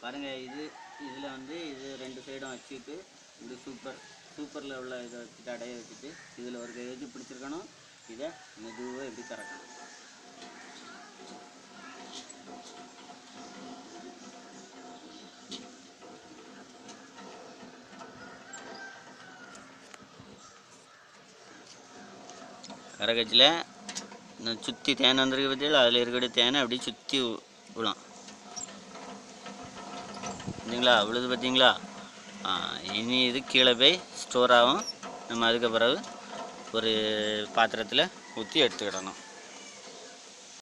பாருங்கள் இது இதில் வந்து இது ரெண்டு சைடும் வச்சுட்டு இப்படி சூப்பர் சூப்பரில் உள்ள இதை வச்சுட்டு அடைய வச்சுட்டு இதில் ஒரு கை வச்சு பிடிச்சிருக்கணும் இதை மெதுவாக இப்படி திறக்கணும் கரகச்சில் இந்த சுற்றி தேன் வந்திருக்கு பார்த்தீங்களா அதில் இருக்கக்கூடிய தேனை அப்படியே சுற்றி விழும் பார்த்தீங்களா விழுது பார்த்தீங்களா ஆ, இனி இது கீழே போய் ஸ்டோர் ஆகும் நம்ம அதுக்கு பிறகு ஒரு பாத்திரத்தில் ஊற்றி எடுத்துக்கிடணும்